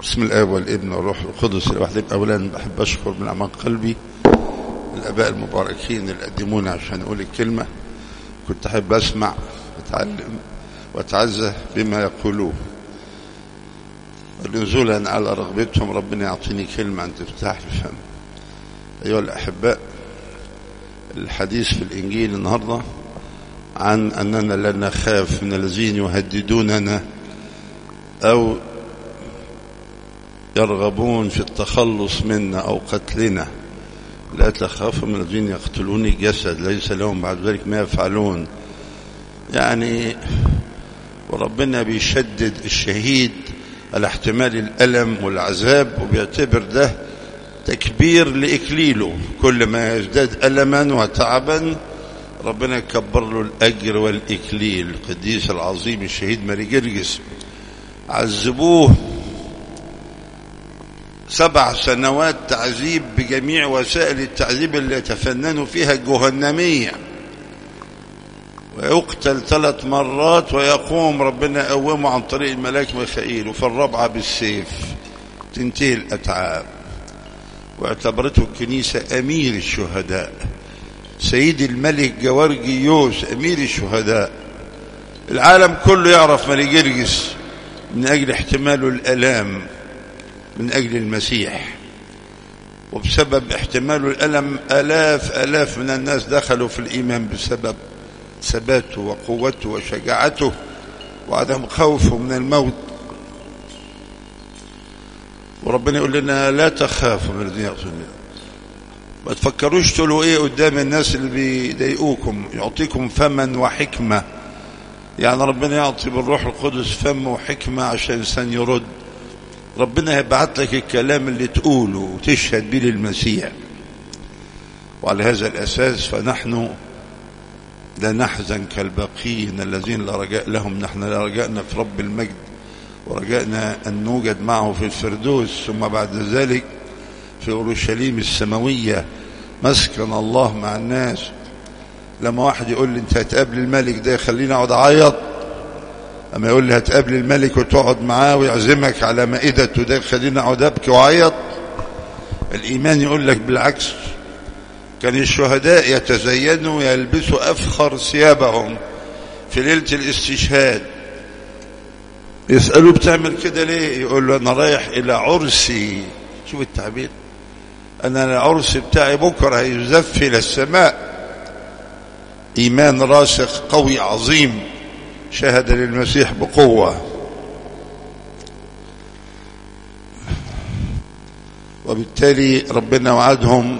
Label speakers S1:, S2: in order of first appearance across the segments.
S1: بسم الآب والابن والروح القدس الواحد أولا بحب أشكر من أعماق قلبي الآباء المباركين اللي قدمونا عشان أقول الكلمة كنت أحب أسمع وأتعلم وأتعزى بما يقولوه ونزولا على رغبتهم ربنا يعطيني كلمة أن تفتح الفم أيها الأحباء الحديث في الإنجيل النهاردة عن أننا لا نخاف من الذين يهددوننا أو يرغبون في التخلص منا أو قتلنا لا تخافوا من الذين يقتلون الجسد ليس لهم بعد ذلك ما يفعلون يعني وربنا بيشدد الشهيد على احتمال الألم والعذاب وبيعتبر ده تكبير لإكليله كل ما يزداد ألما وتعبا ربنا يكبر له الأجر والإكليل القديس العظيم الشهيد ماري جرجس عذبوه سبع سنوات تعذيب بجميع وسائل التعذيب اللي يتفننوا فيها الجهنمية ويقتل ثلاث مرات ويقوم ربنا يقومه عن طريق الملاك ميخائيل وفي الرابعة بالسيف تنتهي الأتعاب واعتبرته الكنيسة أمير الشهداء سيد الملك جوارجيوس أمير الشهداء العالم كله يعرف ملك جرجس من أجل احتماله الألام من أجل المسيح وبسبب احتماله الألم آلاف آلاف من الناس دخلوا في الإيمان بسبب ثباته وقوته وشجاعته وعدم خوفه من الموت وربنا يقول لنا لا تخافوا من الذين يقتلون ما تفكروش تقولوا ايه قدام الناس اللي بيضايقوكم يعطيكم فما وحكمة يعني ربنا يعطي بالروح القدس فم وحكمة عشان الإنسان يرد ربنا هيبعت لك الكلام اللي تقوله وتشهد به للمسيح وعلى هذا الأساس فنحن لا نحزن كالباقين الذين لا رجاء لهم نحن لا رجائنا في رب المجد ورجائنا أن نوجد معه في الفردوس ثم بعد ذلك في أورشليم السماوية مسكن الله مع الناس لما واحد يقول لي انت هتقابل الملك ده خليني اقعد اعيط اما يقول لي هتقابل الملك وتقعد معاه ويعزمك على مائدته ده خليني اقعد ابكي واعيط الايمان يقول لك بالعكس كان الشهداء يتزينوا ويلبسوا افخر ثيابهم في ليله الاستشهاد يسالوه بتعمل كده ليه يقول له انا رايح الى عرسي شوف التعبير انا العرس بتاعي بكره هيزف الى السماء ايمان راسخ قوي عظيم شهد للمسيح بقوه وبالتالي ربنا وعدهم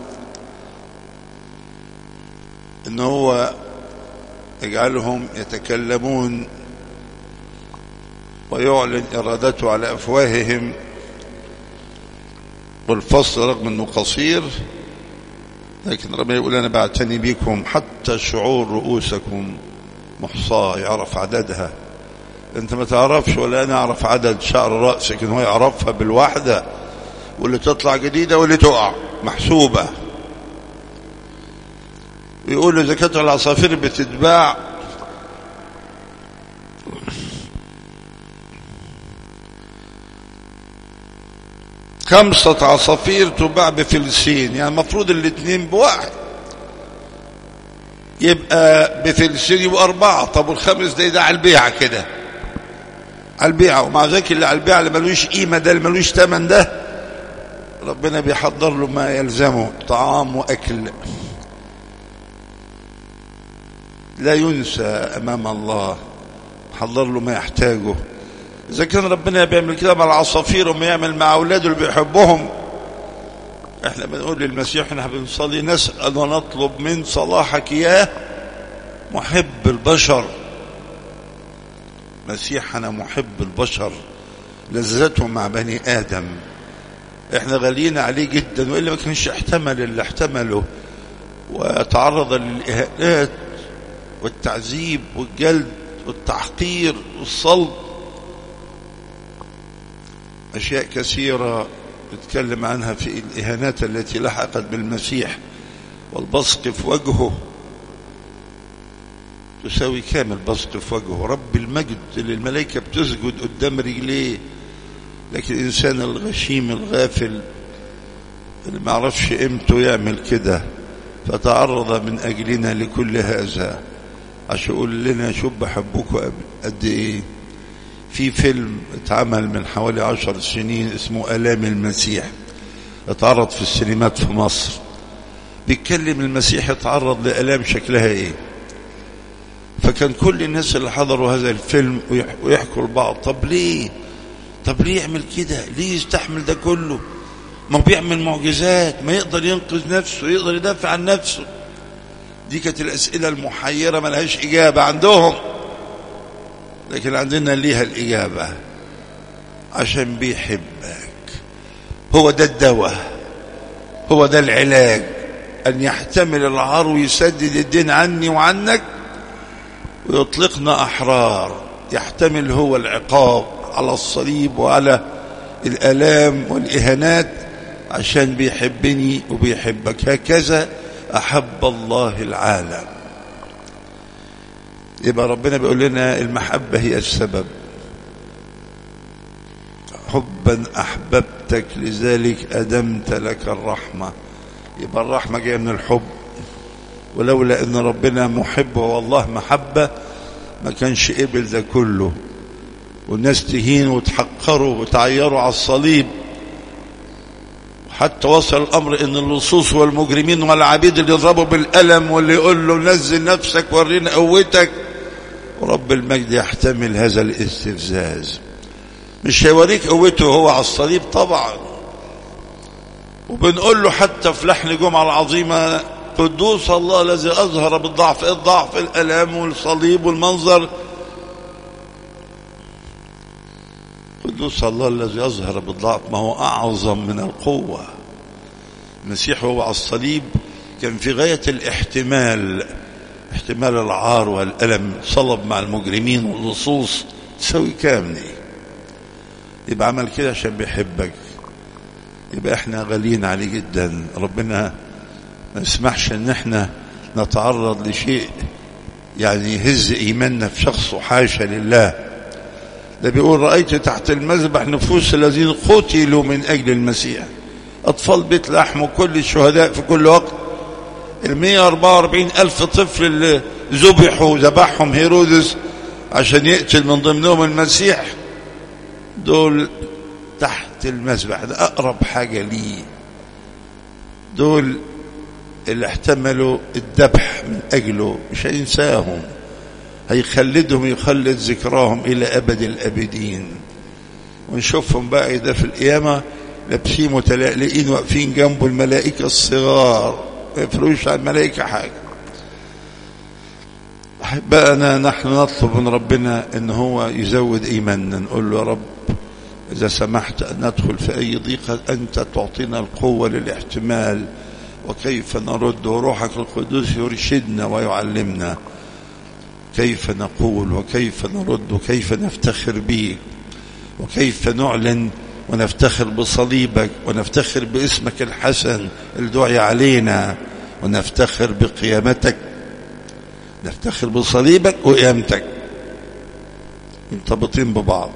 S1: ان هو يجعلهم يتكلمون ويعلن ارادته على افواههم والفصل رغم انه قصير لكن ربنا يقول انا بعتني بكم حتى شعور رؤوسكم محصاة يعرف عددها انت ما تعرفش ولا انا اعرف عدد شعر رأسك ان هو يعرفها بالوحدة واللي تطلع جديدة واللي تقع محسوبة يقولوا اذا كانت العصافير بتتباع خمسة عصافير تباع بفلسين يعني المفروض الاثنين بواحد يبقى بفلسين يبقى أربعة طب والخامس ده ده على البيعة كده على البيعة ومع ذلك اللي على البيعة اللي ملوش قيمة ده اللي ملوش تمن ده ربنا بيحضر له ما يلزمه طعام وأكل لا ينسى أمام الله حضر له ما يحتاجه إذا كان ربنا بيعمل كده مع العصافير وما يعمل مع أولاده اللي بيحبهم احنا بنقول للمسيح احنا بنصلي نسأل ونطلب من صلاحك يا محب البشر مسيحنا محب البشر لذته مع بني آدم احنا غاليين عليه جدا وإلا ما كانش احتمل اللي احتمله وتعرض للإهانات والتعذيب والجلد والتحقير والصلب أشياء كثيرة نتكلم عنها في الإهانات التي لحقت بالمسيح والبصق في وجهه تساوي كامل بصق في وجهه رب المجد اللي الملائكة بتسجد قدام رجليه لكن الإنسان الغشيم الغافل اللي ما عرفش قيمته يعمل كده فتعرض من أجلنا لكل هذا عشان يقول لنا شوف بحبكم قد إيه في فيلم اتعمل من حوالي عشر سنين اسمه ألام المسيح اتعرض في السينمات في مصر بيتكلم المسيح اتعرض لألام شكلها ايه فكان كل الناس اللي حضروا هذا الفيلم ويحكوا لبعض طب ليه طب ليه يعمل كده ليه يستحمل ده كله ما بيعمل معجزات ما يقدر ينقذ نفسه يقدر يدافع عن نفسه دي كانت الأسئلة المحيرة ما لهاش إجابة عندهم لكن عندنا ليها الإجابة عشان بيحبك هو ده الدواء هو ده العلاج أن يحتمل العار ويسدد الدين عني وعنك ويطلقنا أحرار يحتمل هو العقاب على الصليب وعلى الآلام والإهانات عشان بيحبني وبيحبك هكذا أحب الله العالم يبقى ربنا بيقول لنا المحبة هي السبب حبا أحببتك لذلك أدمت لك الرحمة يبقى الرحمة جاية من الحب ولولا أن ربنا محب والله محبة ما كانش قبل ده كله والناس تهين وتحقروا وتعيروا على الصليب حتى وصل الأمر أن اللصوص والمجرمين والعبيد اللي يضربوا بالألم واللي يقول له نزل نفسك ورينا قوتك ورب المجد يحتمل هذا الاستفزاز مش هيوريك قوته هو على الصليب طبعا وبنقول له حتى في لحن الجمعة العظيمة قدوس الله الذي أظهر بالضعف الضعف الألام والصليب والمنظر قدوس الله الذي يظهر بالضعف ما هو أعظم من القوة المسيح هو على الصليب كان في غاية الاحتمال احتمال العار والألم صلب مع المجرمين واللصوص تسوي كام دي يبقى عمل كده عشان بيحبك يبقى احنا غاليين عليه جدا ربنا ما يسمحش ان احنا نتعرض لشيء يعني يهز ايماننا في شخصه حاشا لله ده بيقول رأيت تحت المذبح نفوس الذين قتلوا من أجل المسيح أطفال بيت لحم وكل الشهداء في كل وقت ال 144 ألف طفل اللي ذبحوا ذبحهم هيرودس عشان يقتل من ضمنهم المسيح دول تحت المذبح ده أقرب حاجة ليه دول اللي احتملوا الذبح من أجله مش هينساهم هيخلدهم يخلد ذكراهم إلى أبد الأبدين ونشوفهم بقى ده في القيامة لابسين متلألئين واقفين جنبه الملائكة الصغار ما يفرقوش عن الملائكة حاجة أحبائنا نحن نطلب من ربنا ان هو يزود ايماننا نقول له يا رب اذا سمحت ان ندخل في اي ضيقة انت تعطينا القوة للاحتمال وكيف نرد وروحك القدوس يرشدنا ويعلمنا كيف نقول وكيف نرد وكيف نفتخر بيك وكيف نعلن ونفتخر بصليبك ونفتخر باسمك الحسن الدعي علينا ونفتخر بقيامتك نفتخر بصليبك وقيامتك مرتبطين ببعض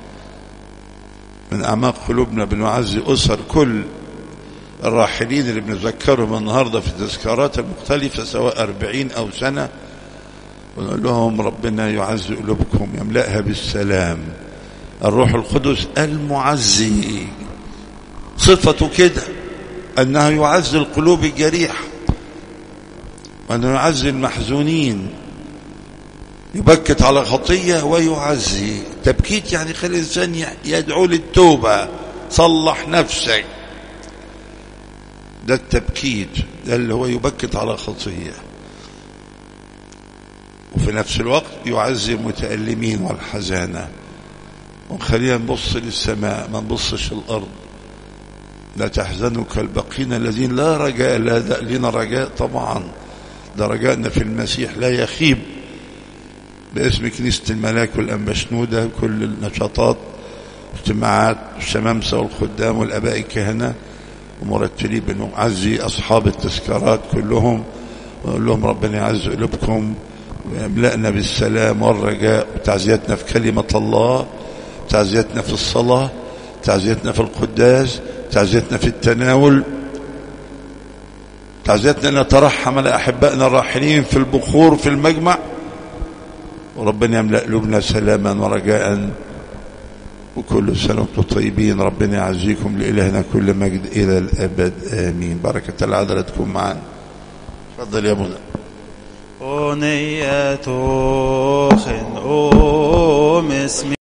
S1: من أعماق قلوبنا بنعزي أسر كل الراحلين اللي بنذكرهم النهاردة في التذكارات المختلفة سواء أربعين أو سنة ونقول لهم ربنا يعزي قلوبكم يملأها بالسلام الروح القدس المعزي صفته كده أنه يعزي القلوب الجريحة وأنه يعزي المحزونين يبكت على خطية ويعزي تبكيت يعني خلي الإنسان يدعو للتوبة صلح نفسك ده التبكيت ده اللي هو يبكت على خطيه وفي نفس الوقت يعزي المتألمين والحزانة وخلينا نبص للسماء ما نبصش الأرض لا تحزنوا كالبقين الذين لا رجاء لا لنا رجاء طبعا ده رجائنا في المسيح لا يخيب باسم كنيسة الملاك والأنبشنودة كل النشاطات اجتماعات الشمامسة والخدام والأباء الكهنة ومرتلين بنعزي أصحاب التذكارات كلهم ونقول لهم ربنا يعز قلوبكم ويملأنا بالسلام والرجاء وتعزيتنا في كلمة الله تعزيتنا في الصلاة تعزيتنا في القداس تعزيتنا في التناول تعزيتنا نترحم على أحبائنا الراحلين في البخور في المجمع وربنا يملأ قلوبنا سلاما ورجاء وكل سنة وانتم طيبين ربنا يعزيكم لإلهنا كل مجد إلى الأبد آمين بركة العذراء تكون معنا تفضل يا منى
S2: أغنية خن أم اسمي